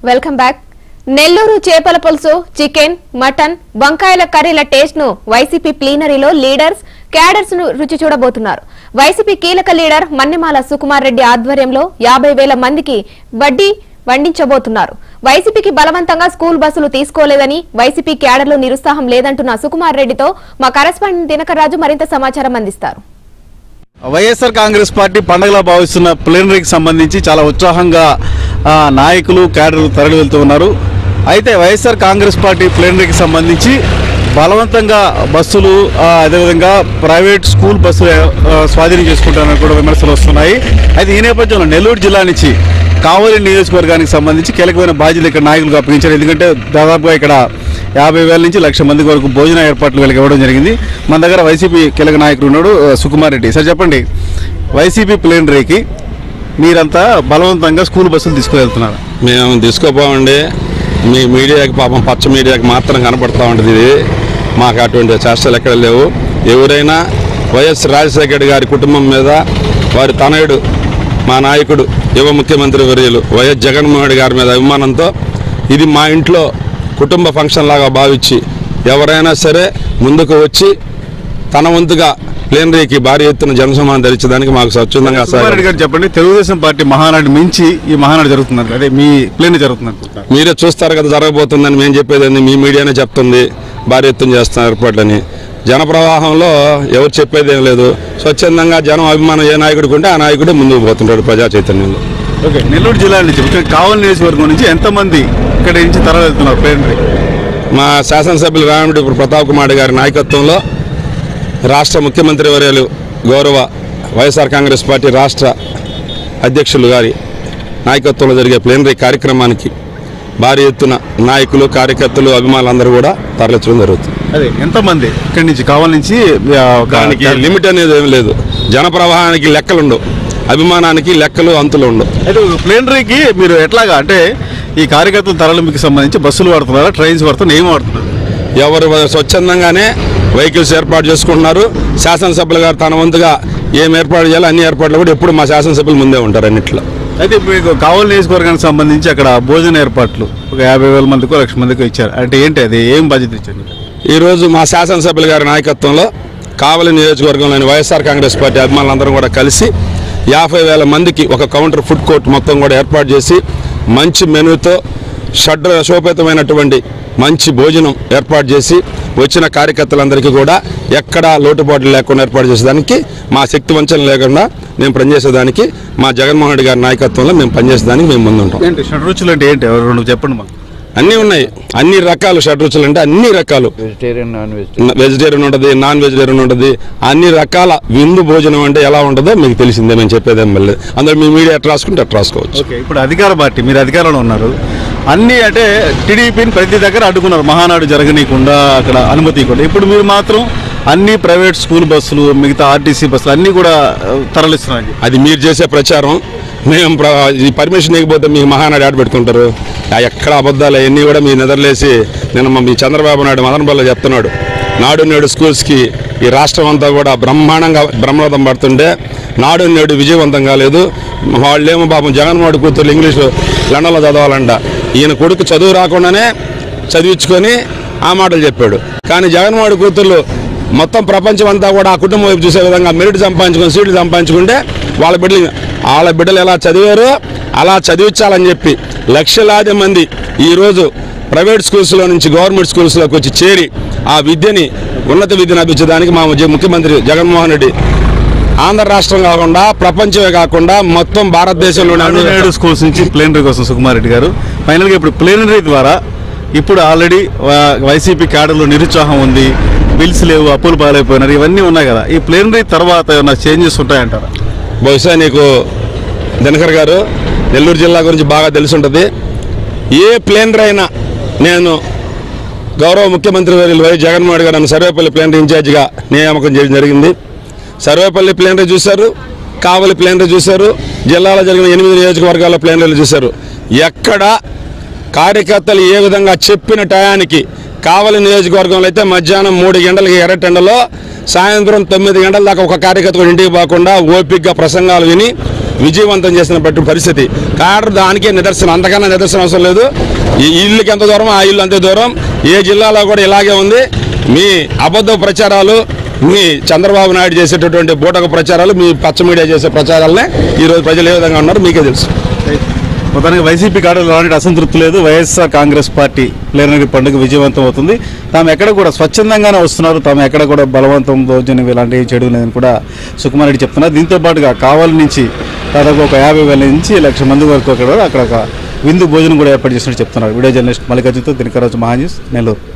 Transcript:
Welcome back Nellore చేపల పులుసు chicken mutton వంకాయల కర్రీల టేస్ట్ ను వైసీపీ ప్లీనరీలో లీడర్స్ క్యాడర్స్ ను రుచి చూడబోతున్నారు వైసీపీ కీలక లీడర్ మన్నెమాల సుకుమార్ రెడ్డి ఆధ్వర్యంలో యాభై వేల మందికి వడ్డీ వండించబోతున్నారు వైసీపీకి బలవంతంగా స్కూల్ బస్సులు తీసుకోలేదని వైసీపీ క్యాడర్లు నిరుత్సాహం లేదంటున్న సుకుమార్ రెడ్డితో మా కరెస్పాండెంట్ దినకర్ మరింత సమాచారం అందిస్తారు వైఎస్ఆర్ కాంగ్రెస్ పార్టీ పండగలా భావిస్తున్న ప్లేనరీకి సంబంధించి చాలా ఉత్సాహంగా ఆ, నాయకులు క్యాడర్లు తరలి వెళ్తూ ఉన్నారు అయితే వైఎస్ఆర్ కాంగ్రెస్ పార్టీ ప్లేనరీకి సంబంధించి బలవంతంగా బస్సులు ఆ, అదేవిధంగా ప్రైవేట్ స్కూల్ బస్సులు ఆ, స్వాధీనం చేసుకుంటారని కూడా విమర్శలు వస్తున్నాయి అయితే ఈ నేపథ్యంలో నెల్లూరు జిల్లా నుంచి కావలి నియోజకవర్గానికి సంబంధించి కీలకమైన బాధ్యతలు ఇక్కడ నాయకులకు అప్పగించారు ఎందుకంటే దాదాపుగా ఇక్కడ యాభై వేల నుంచి లక్ష మంది వరకు భోజన ఏర్పాట్లు వీళ్ళకి ఇవ్వడం జరిగింది మన దగ్గర వైసీపీ కీలక నాయకుడు ఉన్నాడు ఆ, సుకుమార్ రెడ్డి సార్ చెప్పండి వైసీపీ ప్లేనరీకి మీరంతా బలవంతంగా స్కూల్ బస్సులు తీసుకువెళ్తున్నారు మేము తీసుకోపోమండి మీ మీడియాకి పాపం పచ్చ మీడియాకి మాత్రం కనపడతా ఉంటుంది ఇది మాకు అటువంటి చేష్టలు ఎక్కడ లేవు ఎవరైనా వైఎస్ రాజశేఖర్ గారి కుటుంబం మీద వారి తనయుడు మా నాయకుడు యువ ముఖ్యమంత్రి వర్యులు వైఎస్ జగన్మోహన్ రెడ్డి గారి మీద అభిమానంతో ఇది మా ఇంట్లో కుటుంబ ఫంక్షన్ లాగా భావించి ఎవరైనా సరే ముందుకు వచ్చి తన వంతుగా ప్లేనరీకి భారీ ఎత్తున జనసమానం ధరించడానికి మాకు స్వచ్ఛందంగా సుకుమార్ రెడ్డి గారు చెప్పండి తెలుగుదేశం పార్టీ మహానాడు మించి ఈ మహానాడు జరుగుతుంది అదే మీ ప్లేన్ జరుగుతుంది అనుకుంటా మీరే చూస్తారు కదా జరగబోతుందని మేము చెప్పేది ఏంది? మీ మీడియానే చెప్తుంది భారీ ఎత్తున చేస్తున్న ఏర్పాట్లని జనప్రవాహంలో ఎవరు చెప్పేది ఏం లేదు స్వచ్ఛందంగా జనం అభిమానం ఏ నాయకుడికి ఉంటే ఆ నాయకుడే ముందుకు పోతుంటాడు ప్రజా చైతన్యంలో ఓకే నెల్లూరు జిల్లా నుంచి ఇక్కడ కావలి నియోజకవర్గం నుంచి ఎంతమంది ఇక్కడ నుంచి తరలి వెళ్తున్నారు ప్లేనరీ మా శాసనసభ్యులు రామిడి ప్రతాప్ కుమార్ గారి నాయకత్వంలో రాష్ట్ర ముఖ్యమంత్రి వర్యులు గౌరవ వైఎస్ఆర్ కాంగ్రెస్ పార్టీ రాష్ట్ర అధ్యక్షులు గారి నాయకత్వంలో జరిగే ప్లేనరీ కార్యక్రమానికి భారీ ఎత్తున నాయకులు కార్యకర్తలు అభిమానులందరూ కూడా తరలించడం జరుగుతుంది అదే ఎంతమంది ఇక్కడి నుంచి కావలి నుంచి ఆ, ఒక- దానికి లిమిట్ అనేది ఏం లేదు జన ప్రవాహానికి లెక్కలు ఉండవు అభిమానానికి లెక్కలు అంతులు ఉండవు అయితే ప్లేనరీకి మీరు ఎట్లాగా అంటే ఈ కార్యకర్తల తరలింపుకి సంబంధించి బస్సులు వాడుతున్నారా ట్రైన్స్ వాడుతున్నారు ఏం వాడుతున్నారు ఎవరు స్వచ్ఛందంగానే వెహికల్స్ ఏర్పాటు చేసుకుంటున్నారు శాసనసభ్యులు గారు తన వంతుగా ఏం ఏర్పాటు చేయాలో అన్ని ఏర్పాట్లు కూడా ఎప్పుడు మా శాసనసభ్యులు ముందే ఉంటారు అన్నిట్లో అయితే మీకు కావలి నియోజకవర్గానికి సంబంధించి అక్కడ భోజన ఏర్పాట్లు ఒక యాభై వేల మందికో లక్ష మందికో ఇచ్చారు అంటే ఏంటి అది ఏం బాధ్యత ఇచ్చారు ఈరోజు మా శాసనసభ్యులు గారి నాయకత్వంలో కావలి నియోజకవర్గంలోని వైఎస్ఆర్ కాంగ్రెస్ పార్టీ అభిమానులందరం కూడా కలిసి యాభై వేల మందికి ఒక కౌంటర్ ఫుడ్ కోర్ట్ మొత్తం కూడా ఏర్పాటు చేసి మంచి మెనూతో షడ్ శోభితమైనటువంటి మంచి భోజనం ఏర్పాటు చేసి వచ్చిన కార్యకర్తలందరికీ కూడా ఎక్కడా లోటుపాట్లు లేకుండా ఏర్పాటు చేసేదానికి మా శక్తి వంచన లేకుండా మేము పనిచేసేదానికి మా జగన్మోహన్ రెడ్డి గారి నాయకత్వంలో మేము పనిచేసేదానికి మేము ముందుంటాం ఏంటి షడ్రుచులు అంటే ఏంటి ఎవరు రెండు చెప్పండి మాకు అన్నీ ఉన్నాయి అన్ని రకాలు షడ్రుచులు అంటే అన్ని రకాలు వెజిటేరియన్ నాన్ వెజిటేరియన్ వెజిటేరియన్ ఉంటుంది నాన్ వెజిటేరియన్ ఉంటుంది అన్ని రకాల విందు భోజనం అంటే ఎలా ఉంటుందో మీకు తెలిసిందే మేము చెప్పేదేం మళ్ళీ అందరూ మీ మీడియా ఎట్లా రాసుకుంటే అట్లా రాసుకోవచ్చు ఓకే ఇప్పుడు అధికార పార్టీ మీరు అధికారంలో ఉన్నారు అన్ని అంటే టీడీపీని ప్రతి దగ్గర అడ్డుకున్నారు మహానాడు జరగనీయకుండా అక్కడ అనుమతి ఇవ్వకుండా ఇప్పుడు మీరు మాత్రం అన్ని ప్రైవేట్ స్కూల్ బస్సులు మిగతా ఆర్టీసీ బస్సులు అన్ని కూడా ఆ, తరలిస్తున్నారు అది మీరు చేసే ప్రచారం మేము ప్ర- ఈ పర్మిషన్ ఇవ్వకపోతే మీకు మహానాడు ఆడ పెట్టుకుంటారు ఆ ఎక్కడ అబద్ధాలు అవన్నీ కూడా మీ నిద్రలేసి నిన్న మా మీ చంద్రబాబు నాయుడు మదనపల్లి చెప్తున్నాడు నాడు నేడు స్కూల్స్కి ఈ రాష్ట్రం అంతా కూడా బ్రహ్మాండంగా బ్రహ్మరథం పడుతుంటే నాడు నేడు విజయవంతం కాలేదు వాళ్ళేమో పాపం జగన్మోహన్ కూతురు ఇంగ్లీషు లండన్లో చదవాలంట ఈయన కొడుకు చదువు రాకుండానే చదివించుకొని ఆ మాటలు చెప్పాడు కానీ జగన్మోహన్ కూతుర్లు మొత్తం ప్రపంచం అంతా కూడా ఆ కుటుంబం వైపు చూసే విధంగా మెరిట్ సంపాదించుకొని సీట్లు సంపాదించుకుంటే వాళ్ళ బిడ్డలు వాళ్ళ బిడ్డలు ఎలా చదివారో అలా చదివించాలని చెప్పి లక్షలాది మంది ఈరోజు ప్రైవేట్ స్కూల్స్లో నుంచి గవర్నమెంట్ స్కూల్స్లోకి వచ్చి చేరి ఆ విద్యని ఉన్నత విద్యను అభించడానికి మా జ- ముఖ్యమంత్రి జగన్మోహన్ రెడ్డి ఆంధ్ర రాష్ట్రం కాకుండా ప్రపంచమే కాకుండా మొత్తం భారతదేశంలోని అన్ని నేడు స్కూల్స్ నుంచి ప్లేనరీ కోసం సుకుమార్ రెడ్డి గారు ఫైనల్గా ఇప్పుడు ప్లేనరీ ద్వారా ఇప్పుడు ఆల్రెడీ వైసీపీ క్యాడర్లో నిరుత్సాహం ఉంది బిల్స్ లేవు అప్పులు పాలైపోయినారు ఇవన్నీ ఉన్నాయి కదా ఈ ప్లేనరీ తర్వాత ఏమైనా చేంజెస్ ఉంటాయంటారా బహుశా నీకు దినకర్ గారు నెల్లూరు జిల్లా గురించి బాగా తెలిసి ఉంటుంది ఏ ప్లేనర్ అయినా నేను గౌరవ ముఖ్యమంత్రి వర్యులు వై జగన్మోహన్ రెడ్డి గారు నన్ను సర్వేపల్లి ప్లేనరీ ఇన్ఛార్జిగా నియామకం చేయడం జరిగింది సర్వేపల్లి ప్లేనరీ చూశారు కావలి ప్లేనరీ చూశారు జిల్లాలో జరిగిన ఎనిమిది నియోజకవర్గాల ప్లేనరీలు చూశారు ఎక్కడ కార్యకర్తలు ఏ విధంగా చెప్పిన టయానికి కావలి నియోజకవర్గంలో అయితే మధ్యాహ్నం మూడు గంటలకి ఎర్రటెండలో సాయంత్రం తొమ్మిది గంటల దాకా ఒక కార్యకర్త కూడా ఇంటికి పోకుండా ఓపిక్గా ప్రసంగాలు విని విజయవంతం చేసిన బట్టి పరిస్థితి కాడర్ దానికే నిదర్శనం అంతకన్నా నిదర్శనం అవసరం లేదు ఈ ఇల్లుకి ఎంత దూరం ఆ ఇల్లు అంతే దూరం ఏ జిల్లాలో కూడా ఇలాగే ఉంది మీ అబద్ధ ప్రచారాలు మీ చంద్రబాబు నాయుడు చేసేటటువంటి బూటక ప్రచారాలు మీ పచ్చ మీడియా చేసే ప్రచారాలనే ఈరోజు ప్రజలు ఏ విధంగా ఉన్నారు మీకే తెలుసు మొత్తానికి వైసీపీ కాడలు ఎలాంటి అసంతృప్తి లేదు వైఎస్ఆర్ కాంగ్రెస్ పార్టీ ప్లేనరీ పండుగ విజయవంతం అవుతుంది తాము ఎక్కడ కూడా స్వచ్ఛందంగానే వస్తున్నారు తాము ఎక్కడ కూడా బలవంతం దౌర్జన్యం ఇలాంటివి చెడు లేదని కూడా సుకుమార్ రెడ్డి చెప్తున్నారు దీంతో పాటుగా కావలి నుంచి దాదాపు ఒక యాభై వేల నుంచి లక్ష మంది వరకు అక్కడ అక్కడ ఒక విందు భోజనం కూడా ఏర్పాటు చేసినట్టు చెప్తున్నారు వీడియో జర్నలిస్ట్ మల్లికార్జున్తో దినకరాజు మహాన్యూస్ నెల్లూరు